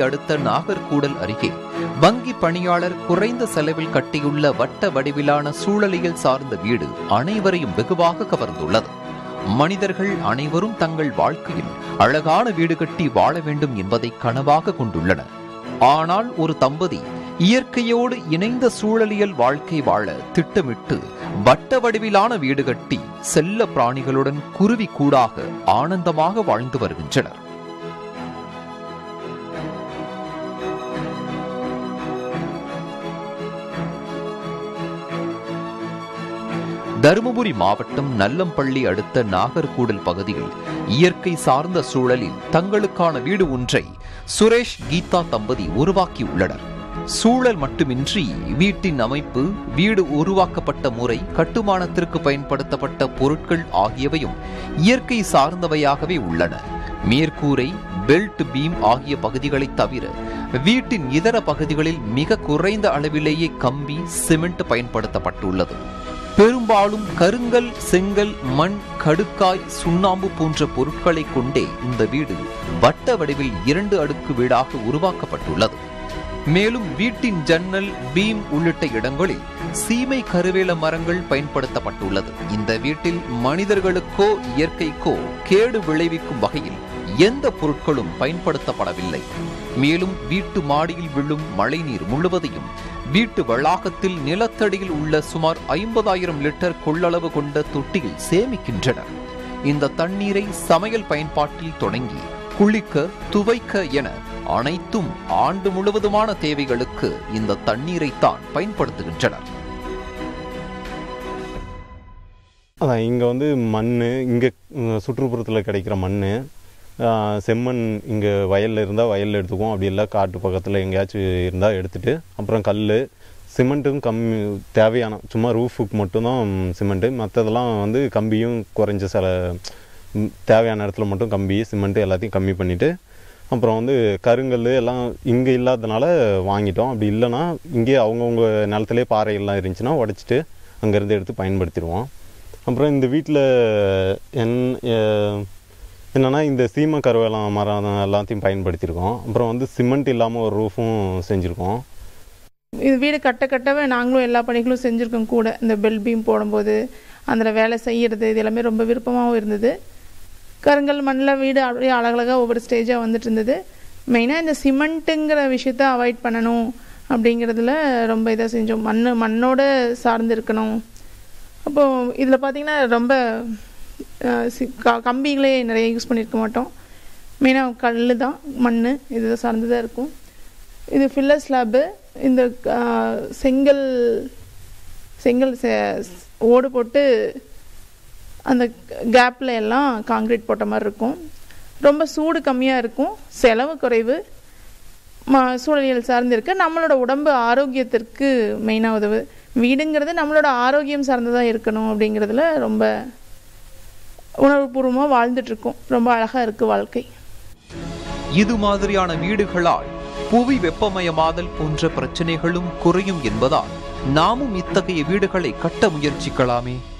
அடுத்த நாகர்கூடல் அருகே வங்கி பணியாளர் குறைந்த செலவில் கட்டியுள்ள வட்ட வடிவிலான சூழலியல் சார்ந்த வீடு அனைவரையும் வெகுவாக கவர்ந்துள்ளது மனிதர்கள் அனைவரும் தங்கள் வாழ்க்கையில் அழகான வீடு கட்டி வாழ வேண்டும் என்பதை கனவாக கொண்டுள்ளனர் ஆனால் ஒரு தம்பதி இயற்கையோடு இணைந்த சூழலியல் வாழ்க்கை வாழ திட்டமிட்டு வட்ட வடிவிலான வீடு கட்டி செல்ல பிராணிகளுடன் குருவி கூடாக ஆனந்தமாக வாழ்ந்து வருகின்றனர் தருமபுரி மாவட்டம் நல்லம்பள்ளி அடுத்த நாகர்கூடல் பகுதியில் இயற்கை சார்ந்த சூழலில் தங்களுக்கான வீடு ஒன்றை சுரேஷ் கீதா தம்பதி உருவாக்கியுள்ளனர் சூழல் மட்டுமின்றி வீட்டின் அமைப்பு வீடு உருவாக்கப்பட்ட முறை கட்டுமானத்திற்கு பயன்படுத்தப்பட்ட பொருட்கள் ஆகியவையும் இயற்கை சார்ந்தவையாகவே உள்ளன மேற்கூரை பெல்ட் பீம் ஆகிய பகுதிகளை தவிர வீட்டின் இதர பகுதிகளில் மிக குறைந்த அளவிலேயே கம்பி சிமெண்ட் பயன்படுத்தப்பட்டுள்ளது பெரும்பாலும் கருங்கல் செங்கல் மண் கடுக்காய் சுண்ணாம்பு போன்ற பொருட்களை கொண்டே இந்த வீடு வட்ட வடிவில் இரண்டு அடுக்கு வீடாக உருவாக்கப்பட்டுள்ளது மேலும் வீட்டின் ஜன்னல் பீம் உள்ளிட்ட இடங்களில் சீமை கருவேல மரங்கள் பயன்படுத்தப்பட்டுள்ளது இந்த வீட்டில் மனிதர்களுக்கோ இயற்கைக்கோ கேடு விளைவிக்கும் வகையில் எந்த பொருட்களும் பயன்படுத்தப்படவில்லை மேலும் வீட்டு மாடியில் விழும் மழைநீர் முழுவதையும் வீட்டு வளாகத்தில் நிலத்தடியில் உள்ள சுமார் ஐம்பதாயிரம் லிட்டர் கொள்ளளவு கொண்ட தொட்டியில் சேமிக்கின்றனர் இந்த தண்ணீரை சமையல் பயன்பாட்டில் தொடங்கி குளிக்க துவைக்க என அனைத்தும் ஆண்டு முழுவதுமான தேவைகளுக்கு இந்த தண்ணீரைத்தான் பயன்படுத்துகின்றனர் அதான் இங்கே வந்து மண் இங்கே சுற்றுப்புறத்தில் கிடைக்கிற மண் செம்மண் இங்கே வயலில் இருந்தால் வயலில் எடுத்துக்குவோம் அப்படி இல்லை காட்டு பக்கத்தில் எங்கேயாச்சும் இருந்தால் எடுத்துகிட்டு அப்புறம் கல் சிமெண்ட்டும் கம்மி தேவையான சும்மா ரூஃபுக்கு மட்டும்தான் சிமெண்ட்டு மற்றதெல்லாம் வந்து கம்பியும் குறைஞ்ச சில ம், தேவையான இடத்துல மட்டும் கம்பி சிமெண்ட்டு எல்லாத்தையும் கம்மி பண்ணிவிட்டு அப்புறம் வந்து கருங்கல் எல்லாம் இங்கே இல்லாதனால வாங்கிட்டோம் அப்படி இல்லைன்னா இங்கே அவங்கவுங்க நிலத்துலேயே பாறைகள்லாம் இருந்துச்சுன்னா உடச்சிட்டு அங்கேருந்து எடுத்து பயன்படுத்திடுவோம் அப்புறம் இந்த வீட்டில் என் எ- என்னன்னா இந்த சீம கருவேலம் மரம் எல்லாத்தையும் பயன்படுத்தியிருக்கோம் அப்புறம் வந்து சிமெண்ட் இல்லாமல் ஒரு ரூஃபும் செஞ்சுருக்கோம் இது வீடு கட்ட கட்டவே நாங்களும் எல்லா பணிகளும் செஞ்சுருக்கோம் கூட இந்த பெல் பீம் போடும்போது அதில் வேலை செய்கிறது இது எல்லாமே ரொம்ப விருப்பமாகவும் இருந்தது கருங்கல் மண்ணில் வீடு அப்படியே அழகழகாக ஒவ்வொரு ஸ்டேஜாக வந்துட்டு இருந்தது மெயினாக இந்த சிமெண்ட்டுங்கிற விஷயத்த அவாய்ட் பண்ணணும் அப்படிங்கிறதுல ரொம்ப இதாக செஞ்சோம் மண் மண்ணோட சார்ந்து இருக்கணும் அப்போது இதில் பார்த்தீங்கன்னா ரொம்ப அஹ், சி- க- கம்பிகளே நிறைய யூஸ் பண்ணியிருக்க மாட்டோம் மெயினாக கல் தான் மண் இது சார்ந்து தான் இருக்கும் இது ஃபில்லர் ஸ்லாப்பு இந்த அஹ், செங்கல் செங்கல் செ- ஓடு போட்டு அந்த கேப்பில் எல்லாம் காங்கிரீட் போட்ட மாதிரி இருக்கும் ரொம்ப சூடு கம்மியாக இருக்கும் செலவு குறைவு ம சூழலியல் சார்ந்து இருக்கு நம்மளோட உடம்பு ஆரோக்கியத்திற்கு மெயினாக உதவு வீடுங்கிறது நம்மளோட ஆரோக்கியம் சார்ந்ததாக இருக்கணும் அப்படிங்கிறதுல ரொம்ப உணர்வுபூர்வமாக வாழ்ந்துட்டுருக்கோம் ரொம்ப அழகாக இருக்குது வாழ்க்கை இது மாதிரியான வீடுகளால் புவி வெப்பமயமாதல் போன்ற பிரச்சனைகளும் குறையும் என்பதால் நாமும் இத்தகைய வீடுகளை கட்ட முயற்சிக்கலாமே